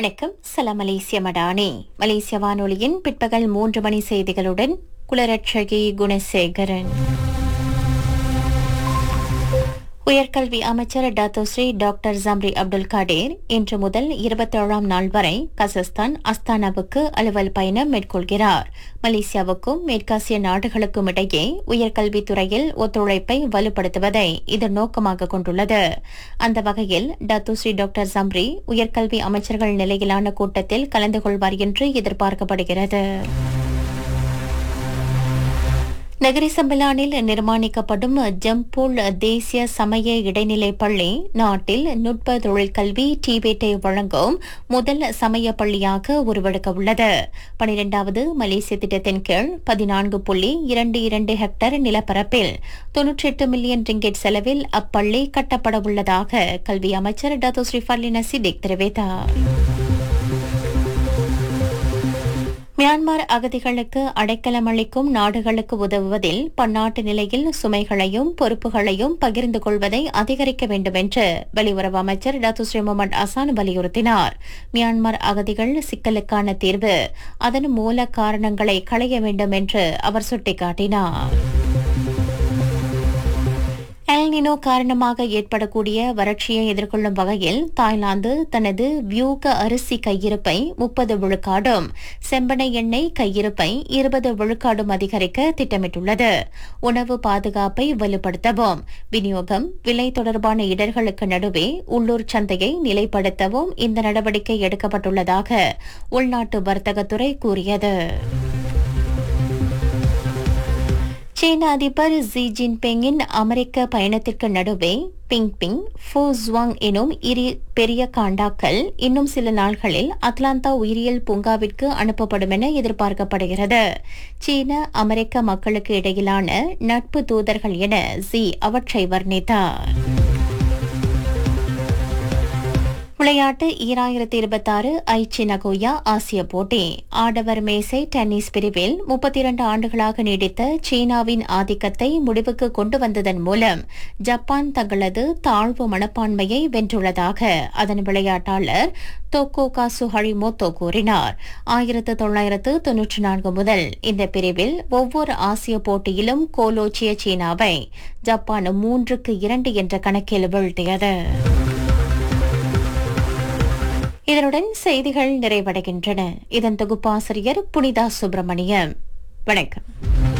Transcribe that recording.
வணக்கம் சலாம் மலேசிய மடானி மலேசிய வானொலியின் பிற்பகல் மூன்று மணி செய்திகளுடன் குலரட்சகி குணசேகரன் உயர்கல்வி அமைச்சர் Datuk Seri doctor Zambry Abdul Kadir இன்று முதல் இருபத்தேழாம் நாள் வரை கசஸ்தான் அஸ்தானாவுக்கு அலுவல் பயணம் மேற்கொள்கிறார் மலேசியாவுக்கும் மேற்காசிய நாடுகளுக்கும் இடையே உயர்கல்வித்துறையில் ஒத்துழைப்பை வலுப்படுத்துவதை இது நோக்கமாக கொண்டுள்ளது அந்த வகையில் டாத்தோஸ்ரீ டாக்டர் ஜம்ரி உயர்கல்வி அமைச்சர்கள் நிலையிலான கூட்டத்தில் கலந்து கொள்வார் என்று எதிர்பார்க்கப்படுகிறது நகரி சம்பிலானில் நிர்மாணிக்கப்படும் ஜம்பூல் தேசிய சமய இடைநிலை பள்ளி நாட்டில் நுட்ப தொழிற்கல்வி டிபேட்டை வழங்கும் முதல் சமய பள்ளியாக உருவெடுக்க உள்ளது பனிரெண்டாவது மலேசிய திட்டத்தின் கீழ் பதினான்கு புள்ளி இரண்டு இரண்டு ஹெக்டேர் நிலப்பரப்பில் தொன்னூற்றி எட்டு மில்லியன் ரிங்கெட் செலவில் அப்பள்ளி கட்டப்பட உள்ளதாக கல்வி அமைச்சர் டாத்தோ ஸ்ரீஃபர்லினா சிடிக் தெரிவித்தார் மியான்மர் அகதிகளுக்கு அடைக்கலம் அளிக்கும் நாடுகளுக்கு உதவுவதில் பன்னாட்டு நிலையில் சுமைகளையும் பொறுப்புகளையும் பகிர்ந்து கொள்வதை அதிகரிக்க வேண்டும் என்று வெளியுறவு அமைச்சர் டாத்து ஸ்ரீ முகமது அசான் வலியுறுத்தினார் மியான்மர் அகதிகள் சிக்கலுக்கான தீர்வு அதன் மூல காரணங்களை களைய வேண்டும் என்று அவர் சுட்டிக்காட்டினார் எல்னினோ காரணமாக ஏற்படக்கூடிய வறட்சியை எதிர்கொள்ளும் வகையில் தாய்லாந்து தனது வியூக அரிசி கையிருப்பை முப்பது விழுக்காடும் செம்பனை எண்ணெய் கையிருப்பை இருபது விழுக்காடும் அதிகரிக்க திட்டமிட்டுள்ளது உணவு பாதுகாப்பை வலுப்படுத்தவும் விநியோகம் விலை தொடர்பான இடர்களுக்கு நடுவே உள்ளூர் சந்தையை நிலைப்படுத்தவும் இந்த நடவடிக்கை எடுக்கப்பட்டுள்ளதாக உள்நாட்டு வர்த்தகத்துறை கூறியது சீன அதிபர் ஜி ஜின்பிங்கின் அமெரிக்க பயணத்திற்கு நடுவே பிங் பிங் ஃபோ ஜுவாங் எனும் இரு பெரிய காண்டாக்கள் இன்னும் சில நாள்களில் அட்லாந்தா உயிரியல் பூங்காவிற்கு அனுப்பப்படும் என எதிர்பார்க்கப்படுகிறது சீன அமெரிக்க மக்களுக்கு இடையிலான நட்பு தூதர்கள் என ஜி அவற்றை வர்ணித்தார் விளையாட்டு ஈராயிரத்தி இருபத்தாறு ஐச்சி நகோயா ஆசிய போட்டி ஆடவர் மேசை டென்னிஸ் பிரிவில் முப்பத்தி இரண்டு ஆண்டுகளாக நீடித்த சீனாவின் ஆதிக்கத்தை முடிவுக்கு கொண்டு வந்ததன் மூலம் ஜப்பான் தங்களது தாழ்வு மனப்பான்மையை வென்றுள்ளதாக அதன் விளையாட்டாளர் தோக்கோ காசு ஹரிமோத்தோ கூறினார் ஆயிரத்து தொள்ளாயிரத்து தொன்னூற்றி நான்கு முதல் இந்த பிரிவில் ஒவ்வொரு ஆசிய போட்டியிலும் கோலோச்சிய சீனாவை ஜப்பான் மூன்றுக்கு இரண்டு என்ற கணக்கில் வீழ்த்தியது இதனுடன் செய்திகள் நிறைவடைகின்றன இதன் தொகுப்பாசிரியர் புனிதா சுப்பிரமணியம் வணக்கம்